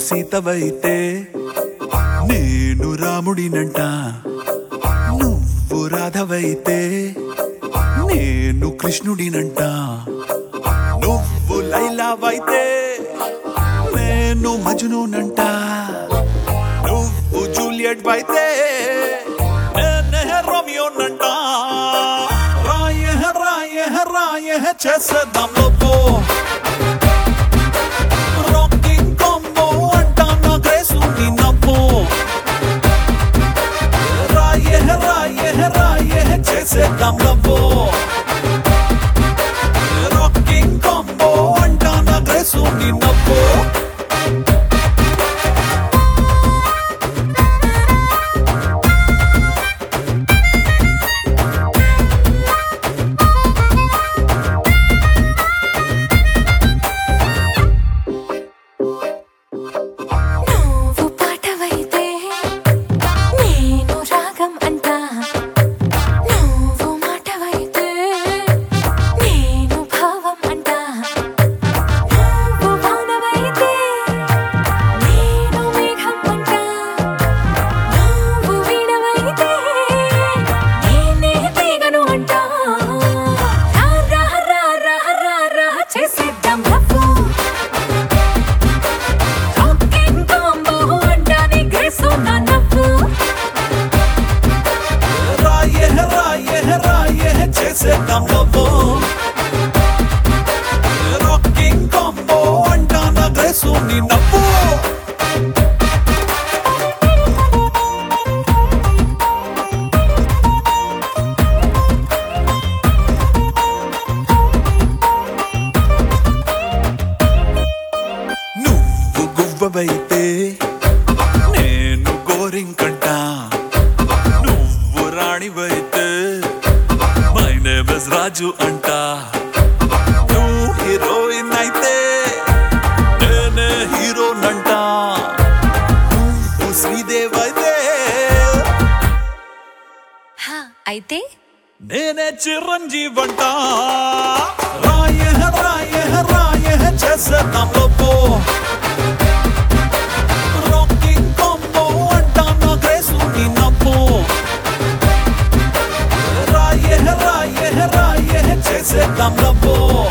సీతవైతే నేను రాముడినంట నువ్వు రాధవైతే నేను కృష్ణుడినంట నువ్వు లైలావైతే నేను మజునునంట నువ్వు జూలియట్ అయితే నేనే రోమియోనంట రాయ రాయ రాయ చేసేద్దాం లోపో రాకింగ్ కాంబో అంటా నా గ్రేసు నీ నవ్వు రాయ రాయ రాయ చేసేద్దాం లవ్వు రాకింగ్ కాంబో అంటా నా గ్రేసు నీ నవ్వు నువ్వు పాటవైతే నేను రాగం అంటా నువ్వు మాటవైతే నేను భావం అంటా నువ్వు వానవైతే నేను మేఘం అంటా నువ్వు వీణవైతే నేనే తీగను అంటా రా రా రా రా రా చేసేద్దాం లవ్వు రాకింగ్ కాంబో అంటానే గ్రేసు నా నవ్వు రాయ రాయ రాయ చేసేద్దాం లవ్వు రాకింగ్ కాంబో అంటా నా గ్రేసు నీ నవ్వు నువ్వు గువ్వవైతే నేను గోరింకంట నువ్వు రాణివైతే మై నేమ్ ఇస్ రాజు అంట నువ్వు హీరోయిన్ అయితే నేనే హీరోనంట నువ్వు శ్రీదేవ్ అయితే హా అయితే నేనే చిరంజీవి అంట రాయ రాయ రాయ చేసేద్దాం లోపో రాకింగ్ కాంబో అంటా నా గ్రేసు నీ నవ్వు రాయ రాయ రాయ చేసేద్దాం లవ్వు